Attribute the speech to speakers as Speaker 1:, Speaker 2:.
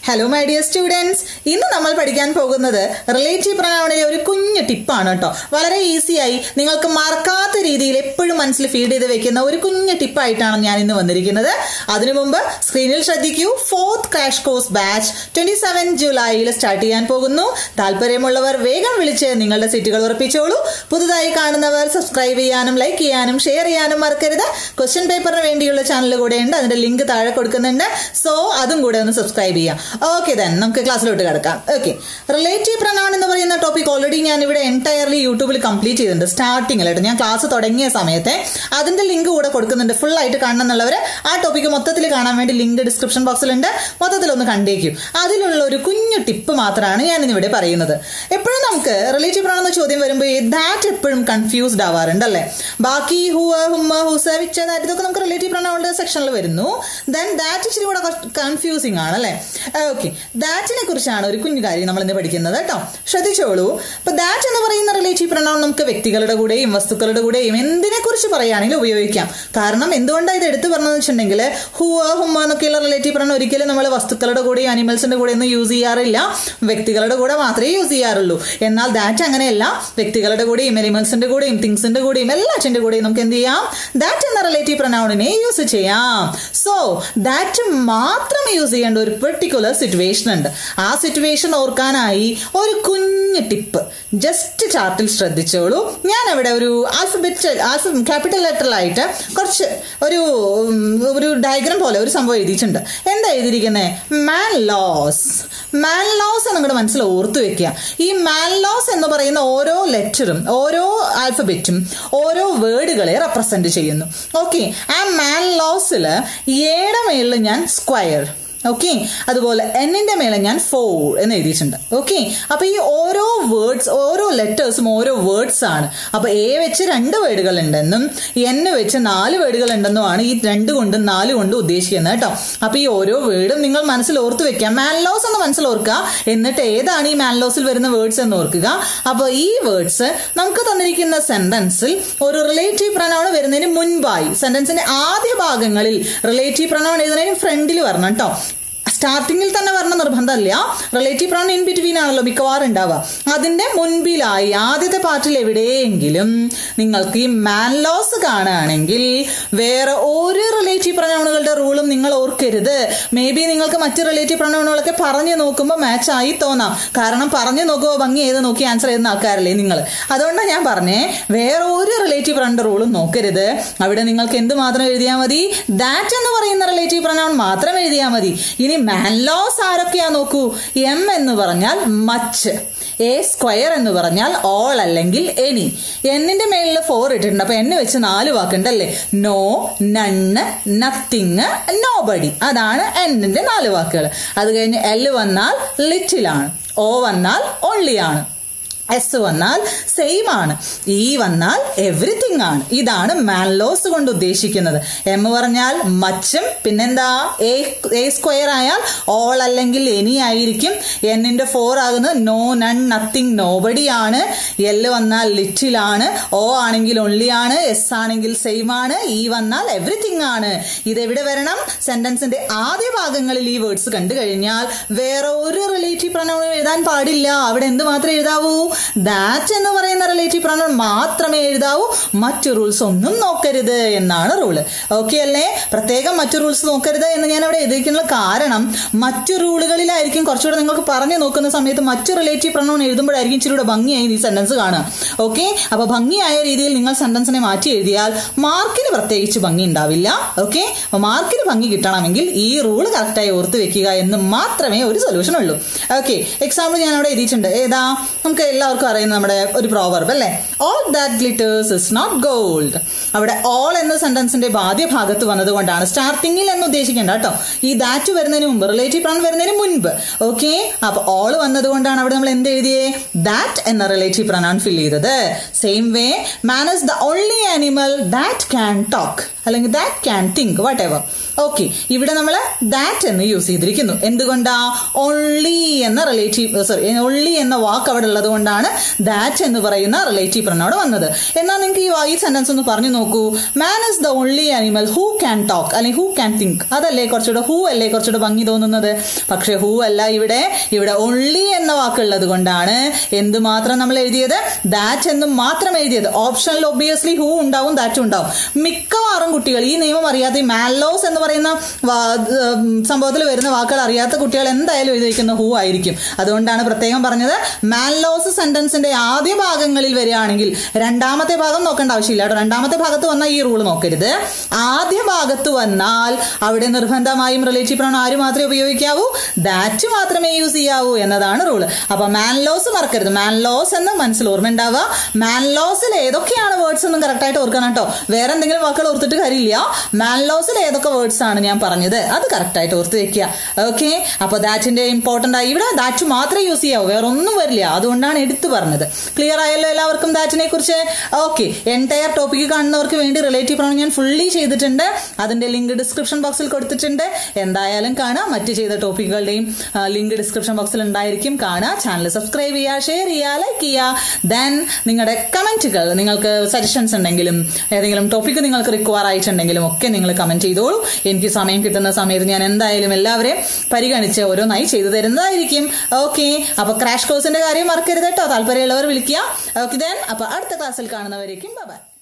Speaker 1: hello my dear students ഇന്ന് നമ്മൾ പഠിക്കാൻ പോകുന്നത് റിലേറ്റീവ് പ്രൊനൗണിലെ ഒരു കുഞ്ഞു ടിപ്പാണ് കേട്ടോ വളരെ ഈസിയായി നിങ്ങൾക്ക് മറക്കാത്ത രീതിയിൽ എപ്പോഴും മനസ്സിൽ ഫീഡ് ചെയ്ത് വെക്കുന്ന ഒരു കുഞ്ഞു ടിപ്പായിട്ടാണ് ഞാൻ ഇന്ന് വന്നിരിക്കുന്നത് അതിനു മുമ്പ് സ്ക്രീനിൽ ശ്രദ്ധിക്കൂ fourth crash course batch twenty seven ജൂലൈയിൽ സ്റ്റാർട്ട് ചെയ്യാൻ പോകുന്നു താല്പര്യമുള്ളവർ വേഗം വിളിച്ച് നിങ്ങളുടെ സീറ്റുകൾ ഉറപ്പിച്ചോളൂ പുതുതായി കാണുന്നവർ സബ്സ്ക്രൈബ് ചെയ്യാനും ലൈക്ക് ചെയ്യാനും ഷെയർ ചെയ്യാനും മറക്കരുത് ക്വസ്റ്റ്യൻ പേപ്പറിന് വേണ്ടിയുള്ള ചാനൽ കൂടെ ഉണ്ട് അതിന്റെ ലിങ്ക് താഴെ കൊടുക്കുന്നുണ്ട് സോ അതും കൂടെ ഒന്ന് സബ്സ്ക്രൈബ് ചെയ്യാം ഓക്കെ ദെൻ നമുക്ക് ക്ലാസ്സിലോട്ട് കിടക്കാം ഓക്കെ റിലേറ്റീവ് പ്രൊനൗൺ എന്ന് പറയുന്ന ടോപ്പിക് ഓൾറെഡി ഞാൻ ഇവിടെ എൻറ്റയർലി യൂട്യൂബിൽ കംപ്ലീറ്റ് ചെയ്തിട്ടുണ്ട് സ്റ്റാർട്ടിങ്ങിലായിട്ട് ഞാൻ ക്ലാസ് തുടങ്ങിയ സമയത്തെ അതിന്റെ ലിങ്ക് കൂടെ കൊടുക്കുന്നുണ്ട് ഫുൾ ആയിട്ട് കാണണം എന്നുള്ളവർ ആ ടോപ്പിക്ക് മൊത്തത്തിൽ കാണാൻ വേണ്ടി ലിങ്ക് ഡിസ്ക്രിപ്ഷൻ ബോക്സിലുണ്ട് മൊത്തത്തിൽ ഒന്ന് കണ്ടേക്കും അതിലുള്ള ഒരു കുഞ്ഞു ടിപ്പ് മാത്രമാണ് ഞാൻ ഇന്നിവിടെ പറയുന്നത് എപ്പോഴും നമുക്ക് റിലേറ്റീവ് പ്രൊനൗൺ എന്ന ചോദ്യം വരുമ്പോൾ ദാറ്റ് എപ്പോഴും കൺഫ്യൂസ്ഡ് ആവാറുണ്ട് അല്ലേ ബാക്കി ഹുവ ഹുമ്മ ഹുസ വിച്ച ദാറ്റ് ഇതൊക്കെ നമുക്ക് റിലേറ്റീവ് പ്രൊനൗണിന്റെ സെക്ഷനിൽ വരുന്നു ദെൻ ദാറ്റ് ഇച്ചിരി കൂടെ കൺഫ്യൂസിങ് ആണ് അല്ലേ ഓക്കെ ദാറ്റിനെ കുറിച്ചാണ് ഒരു കുഞ്ഞു കാര്യം നമ്മൾ ഇന്ന് പഠിക്കുന്നത് കേട്ടോ ശ്രദ്ധിച്ചോളൂ അപ്പൊ ദാറ്റ് എന്ന് പറയുന്ന റിലേറ്റീവ് പ്രൊനൗൺ നമുക്ക് വ്യക്തികളുടെ കൂടെയും വസ്തുക്കളുടെ കൂടെയും എന്തിനെ കുറിച്ച് പറയുകയാണെങ്കിലും ഉപയോഗിക്കാം കാരണം എന്തുകൊണ്ടാണ് ഇത് എടുത്തു പറഞ്ഞതെന്ന് വെച്ചിട്ടുണ്ടെങ്കിൽ ഹുവ ഹുമ്മ എന്നൊക്കെയുള്ള റിലേറ്റീവ് പ്രൊനൗൺ ഒരിക്കലും നമ്മൾ വസ്തുക്കളുടെ കൂടെയും അനിമൽസിന്റെ കൂടെ ഒന്നും യൂസ് ചെയ്യാറില്ല വ്യക്തികളുടെ കൂടെ മാത്രമേ യൂസ് ചെയ്യാറുള്ളൂ എന്നാൽ ദാറ്റ് അങ്ങനെയല്ല വ്യക്തികളുടെ കൂടെയും അനിമൽസിന്റെ കൂടെയും തിങ്സിന്റെ കൂടെയും എല്ലാറ്റിന്റെ കൂടെയും നമുക്ക് എന്ത് ചെയ്യാം ദാറ്റ് എന്ന റിലേറ്റീവ് പ്രൊനൗണിനെ യൂസ് ചെയ്യാം സോ ദാറ്റ് മാത്രം യൂസ് ചെയ്യേണ്ട ഒരു പെർട്ടിക്കുലർ സിറ്റുവേഷൻ ഉണ്ട് ആ സിറ്റുവേഷൻ ഓർക്കാനായി ഒരു കുഞ്ഞ് ടിപ്പ് ജസ്റ്റ് ചാർട്ടിൽ ശ്രദ്ധിച്ചോളൂ ഞാൻ അവിടെ ഒരു ആൽഫബറ്റ് ആൽഫ ക്യാപിറ്റൽ ലെറ്ററിലായിട്ട് കുറച്ച് ഒരു ഉം, ഒരു ഡയഗ്രാം പോലെ ഒരു സംഭവം എഴുതിയിട്ടുണ്ട് എന്താ എഴുതിയിരിക്കുന്നത് മാൻ ലോസ് മാൻ ലോസ് നിങ്ങളുടെ മനസ്സിൽ ഓർത്തു വെക്കുക ഈ മാൻ ലോസ് എന്ന് പറയുന്ന ഓരോ ലെറ്ററും ഓരോ ആൽഫബറ്റും ഓരോ വേർഡുകളെ റെപ്രസെന്റ് ചെയ്യുന്നു ഓക്കെ ആ മാൻ ലോസിൽ ഏടെ മേളിൽ ഞാൻ സ്ക്വയർ ഓക്കെ അതുപോലെ എന്നിന്റെ മേലെ ഞാൻ ഫോർ എന്ന് എഴുതിയിട്ടുണ്ട് ഓക്കെ അപ്പൊ ഈ ഓരോ വേർഡ്സ് ഓരോ ലെറ്റേഴ്സും ഓരോ വേർഡ്സ് ആണ് അപ്പൊ എ വെച്ച് രണ്ട് വേർഡുകൾ ഉണ്ടെന്നും എൻ വെച്ച് നാല് വേർഡുകൾ ഉണ്ടെന്നുമാണ് ഈ രണ്ട് കൊണ്ടും നാല് കൊണ്ടും ഉദ്ദേശിക്കുന്നത് കേട്ടോ അപ്പൊ ഈ ഓരോ വേർഡും നിങ്ങൾ മനസ്സിൽ ഓർത്ത് വെക്കാം മാൻലോസ് എന്ന് മനസ്സിൽ ഓർക്കുക എന്നിട്ട് ഏതാണ് ഈ മാൻലോസിൽ വരുന്ന വേർഡ്സ് എന്ന് ഓർക്കുക അപ്പൊ ഈ വേർഡ്സ് നമുക്ക് തന്നിരിക്കുന്ന സെന്റൻസിൽ ഒരു റിലേറ്റീവ് പ്രൊനൗൺ വരുന്നതിന് മുൻപായി സെന്റൻസിന്റെ ആദ്യ ഭാഗങ്ങളിൽ റിലേറ്റീവ് പ്രൊനൗൺ എഴുതുന്നതിന് ഫ്രണ്ടിൽ വരണം കേട്ടോ സ്റ്റാർട്ടിങ്ങിൽ തന്നെ വരണ നിർബന്ധമല്ല റിലേറ്റീവ് പ്രൗൺ ഇൻ ബിറ്റ്വീൻ ആണല്ലോ മിക്കവാറും ഉണ്ടാവുക അതിന്റെ മുൻപിലായി ആദ്യത്തെ പാർട്ടിൽ എവിടെയെങ്കിലും നിങ്ങൾക്ക് ഈ മാൻ ലോസ് കാണുകയാണെങ്കിൽ വേറെ ഒരു റിലേറ്റീവ് പ്രൊനൗണുകളുടെ റൂളും നിങ്ങൾ ഓർക്കരുത് മേ ബി നിങ്ങൾക്ക് മറ്റ് റിലേറ്റീവ് പ്രൊനൗണുകളൊക്കെ പറഞ്ഞു നോക്കുമ്പോൾ മാച്ച് ആയി തോന്നാം കാരണം പറഞ്ഞു നോക്കുമ്പോൾ ഭംഗി ഏത് നോക്കി ആൻസർ ചെയ്യുന്ന ആൾക്കാരല്ലേ നിങ്ങൾ അതുകൊണ്ടാണ് ഞാൻ പറഞ്ഞേ വേറെ ഒരു റിലേറ്റീവ് പ്രൊനൗൺ റൂളും നോക്കരുത് അവിടെ നിങ്ങൾക്ക് എന്ത് മാത്രം എഴുതിയാൽ മതി ദാറ്റ് എന്ന് പറയുന്ന റിലേറ്റീവ് പ്രൊനൗൺ മാത്രം എഴുതിയാൽ മതി ഇനി മാൻലോസ് ആരൊക്കെയാ നോക്കൂ എം എന്ന് പറഞ്ഞാൽ മച്ച് എ സ്ക്വയർ എന്ന് പറഞ്ഞാൽ ഓൾ അല്ലെങ്കിൽ എനി എന്നിന്റെ മേളിൽ ഫോർ ഇട്ടിട്ടുണ്ട് അപ്പൊ എന്നെ വെച്ച് നാല് വാക്കുണ്ടല്ലേ നോ നണ്ണ് നത്തിങ് നോബഡി അതാണ് എന്നിന്റെ നാല് വാക്കുകൾ അത് കഴിഞ്ഞ് എൽ വന്നാൽ ലിറ്റിലാണ് ഓ വന്നാൽ ഓൺലി ആണ് എസ് വന്നാൽ സെയിം ആണ് ഇ വന്നാൽ എവറിത്തിങ് ആണ് ഇതാണ് മാൻലോസ് കൊണ്ട് ഉദ്ദേശിക്കുന്നത് എം പറഞ്ഞാൽ മച്ചും പിന്നെന്താ എ എ സ്ക്വയർ ആയാൽ ഓൾ അല്ലെങ്കിൽ എനി ആയിരിക്കും എന്നിന്റെ ഫോർ ആകുന്നത് നോ നൺ നത്തിങ് നോബഡി ആണ് എൽ വന്നാൽ ലിറ്റിൽ ആണ് ഓ ആണെങ്കിൽ ഒൺലി ആണ് എസ് ആണെങ്കിൽ സെയിം ആണ് ഇ വന്നാൽ എവറിത്തിങ് ആണ് ഇതെവിടെ വരണം സെന്റൻസിന്റെ ആദ്യ ഭാഗങ്ങളിൽ ഈ വേർഡ്സ് കണ്ടു കഴിഞ്ഞാൽ വേറെ ഒരു റിലേറ്റീവ് പ്രണവം എഴുതാൻ പാടില്ല അവിടെ എന്ത് മാത്രമേ എഴുതാവൂ ദാറ്റ് എന്ന് പറയുന്ന റിലേറ്റീവ് പ്രണവം മാത്രമേ എഴുതാവൂ മറ്റു റൂൾസ് ഒന്നും നോക്കരുത് എന്നാണ് റൂള് ഓക്കെ അല്ലേ പ്രത്യേകം മറ്റു റൂൾസ് നോക്കരുത് എന്ന് ഞാൻ അവിടെ എഴുതിയിരിക്കുന്ന കാരണം മറ്റു റൂളുകളിലായിരിക്കും കുറച്ചുകൂടെ നിങ്ങൾക്ക് പറഞ്ഞു നോക്കുന്ന സമയത്ത് മറ്റു റിലേറ്റീവ് പ്രണവം എഴുതുമ്പോഴായിരിക്കും ഇച്ചിരി കൂടെ ഭംഗിയായി ഈ സെന്റൻസ് കാണുക ഓക്കെ അപ്പൊ ഭംഗിയായ രീതിയിൽ നിങ്ങൾ സെന്റൻസിനെ മാറ്റി എഴുതിയാൽ മാർക്കിന് പ്രത്യേകിച്ച് ഭംഗി ഉണ്ടാവില്ല ഓക്കെ അപ്പൊ മാർക്കിന് ഭംഗി കിട്ടണമെങ്കിൽ ഈ റൂള് കറക്റ്റായി ഓർത്ത് വെക്കുക എന്ന് മാത്രമേ ഒരു സൊല്യൂഷൻ ഉള്ളൂ ഓക്കെ എക്സാമ്പിൾ ഞാൻ അവിടെ എഴുതിയിട്ടുണ്ട് ഏതാ നമുക്ക് എല്ലാവർക്കും അറിയുന്ന നമ്മുടെ ഒരു പ്രോവർബ് അല്ലേ all that glitters is not gold അവിടെ ഓൾ എന്ന സെന്റൻസിന്റെ ബാധ്യ ഭാഗത്ത് വന്നതുകൊണ്ടാണ് സ്റ്റാർട്ടിങ്ങിൽ എന്ന് ഉദ്ദേശിക്കേണ്ട കേട്ടോ ഈ ദാറ്റ് വരുന്നതിന് മുമ്പ് റിലേറ്റീവ് പ്രോൺ വരുന്നതിന് മുൻപ് ഓക്കെ അപ്പൊ ഓൾ വന്നതുകൊണ്ടാണ് അവിടെ നമ്മൾ എന്ത് എഴുതിയേ ദാറ്റ് എന്ന റിലേറ്റീവ് പ്രൊനൗൺ ഫിൽ ചെയ്തത് same way man is the only animal that can talk അല്ലെങ്കിൽ that can think whatever okay ഇവിടെ നമ്മൾ ദാറ്റ് എന്ന് യൂസ് ചെയ്തിരിക്കുന്നു എന്തുകൊണ്ടാ ഓൺലി എന്ന റിലേറ്റീവ് സോറി ഓൺലി എന്ന വാക്ക് അവിടെ ഉള്ളത് കൊണ്ടാണ് ദാറ്റ് എന്ന് പറയുന്ന റിലേറ്റീവ് പ്രനോട് വന്നത് എന്നാൽ നിങ്ങൾക്ക് ഈ ഈ സെന്റൻസ് ഒന്ന് പറഞ്ഞു നോക്കൂ man is the only animal who can talk അല്ലെങ്കിൽ ഹൂ ക്യാൻ തിങ്ക് അതല്ലേ കുറച്ചുകൂടെ ഹൂ അല്ലേ കുറച്ചുകൂടെ ഭംഗി തോന്നുന്നത് പക്ഷെ ഹൂ അല്ല ഇവിടെ ഇവിടെ ഓൺലി എന്ന വാക്കുള്ളത് കൊണ്ടാണ് എന്ത് മാത്രം നമ്മൾ എഴുതിയത് ദാറ്റ് എന്നും മാത്രം എഴുതിയത് ഓപ്ഷനിൽ ഒബിയസ്ലി ഹൂ ഉണ്ടാവും ദാറ്റ് ഉണ്ടാവും മിക്കവാറും കുട്ടികൾ ഈ നിയമം അറിയാതെ മാലോസ് എന്ന് പറയുന്ന സംഭവത്തിൽ വരുന്ന വാക്കുകൾ അറിയാത്ത കുട്ടികൾ എന്തായാലും എഴുതിയിരിക്കുന്ന ഹൂ ആയിരിക്കും അതുകൊണ്ടാണ് പ്രത്യേകം പറഞ്ഞത് മാലോസ് സെന്റൻസിന്റെ ആദ്യ ഭാഗങ്ങളിൽ വരികയാണെങ്കിൽ രണ്ടാമത്തെ ഭാഗം നോക്കേണ്ട ആവശ്യമില്ല കേട്ടോ രണ്ടാമത്തെ ഭാഗത്ത് വന്നാൽ ഈ റൂൾ നോക്കരുത് ആദ്യ ഭാഗത്ത് വന്നാൽ അവിടെ നിർബന്ധമായും റിലേറ്റീവ് പ്രോൺ ആര് മാത്രമേ ഉപയോഗിക്കാവൂ ദാറ്റ് മാത്രമേ യൂസ് ചെയ്യാവൂ എന്നതാണ് റൂള് അപ്പൊ മാൻലോസ് മറക്കരുത് മാൻലോസ് എന്ന് മനസ്സിൽ ഓർമ്മ ഉണ്ടാവുക മാൻലോസിൽ ഏതൊക്കെയാണ് വേർഡ്സ് ഒന്നും കറക്റ്റ് ആയിട്ട് ഓർക്കണം കേട്ടോ വേറെ എന്തെങ്കിലും വാക്കുകൾ ഓർത്തിട്ട് കാര്യമില്ല മാൻലോസിൽ ഏതൊക്കെ വേർഡ്സ് ആണ് ഞാൻ പറഞ്ഞത് അത് കറക്റ്റ് ആയിട്ട് ഓർത്ത് വെക്കുക ഓക്കെ അപ്പൊ ദാറ്റിന്റെ ഇമ്പോർട്ടന്റ് ആയി ഇവിടെ ദാറ്റ് മാത്രമേ യൂസ് ചെയ്യാവൂ വേറെ ഒന്നും വരില്ല അതുകൊണ്ടാണ് എടുത്തു പറഞ്ഞത് ക്ലിയർ ആയല്ലോ എല്ലാവർക്കും ദാറ്റിനെ കുറിച്ച് ഓക്കെ എൻറ്റയർ ടോപ്പിക് കാണുന്നവർക്ക് വേണ്ടി റിലേറ്റീവ് പ്രോൺ ഞാൻ ഫുള്ളി ചെയ്തിട്ടുണ്ട് അതിന്റെ ലിങ്ക് ഡിസ്ക്രിപ്ഷൻ ബോക്സിൽ കൊടുത്തിട്ടുണ്ട് എന്തായാലും കാണാം മറ്റ് ചെയ്ത ടോപ്പിക്കുകളുടെയും ലിങ്ക് ഡിസ്ക്രിപ്ഷൻ ബോക്സിൽ ഉണ്ടായിരിക്കും കാണുക ചാനൽ സബ്സ്ക്രൈബ് ചെയ്യുക ഷെയർ ചെയ്യുക ലൈക്ക് ചെയ്യുക ദെൻ നിങ്ങളുടെ കമന്റുകൾ നിങ്ങൾക്ക് സജഷൻസ് ഉണ്ടെങ്കിലും ഏതെങ്കിലും ടോപ്പിക്ക് നിങ്ങൾക്ക് റിക്വയർ ആയിട്ടുണ്ടെങ്കിലും ഒക്കെ നിങ്ങൾ കമന്റ് ചെയ്തോളൂ എനിക്ക് സമയം കിട്ടുന്ന സമയത്ത് ഞാൻ എന്തായാലും എല്ലാവരെയും പരിഗണിച്ച് ഓരോന്നായി ചെയ്തു തരുന്നതായിരിക്കും ഓക്കെ അപ്പൊ ക്രാഷ് കോഴ്സിന്റെ കാര്യം മറക്കരുത് കേട്ടോ താല്പര്യമുള്ളവർ വിളിക്കുക ഓക്കെ ദെൻ അപ്പൊ അടുത്ത ക്ലാസ്സിൽ കാണുന്നവരേക്കും ബൈ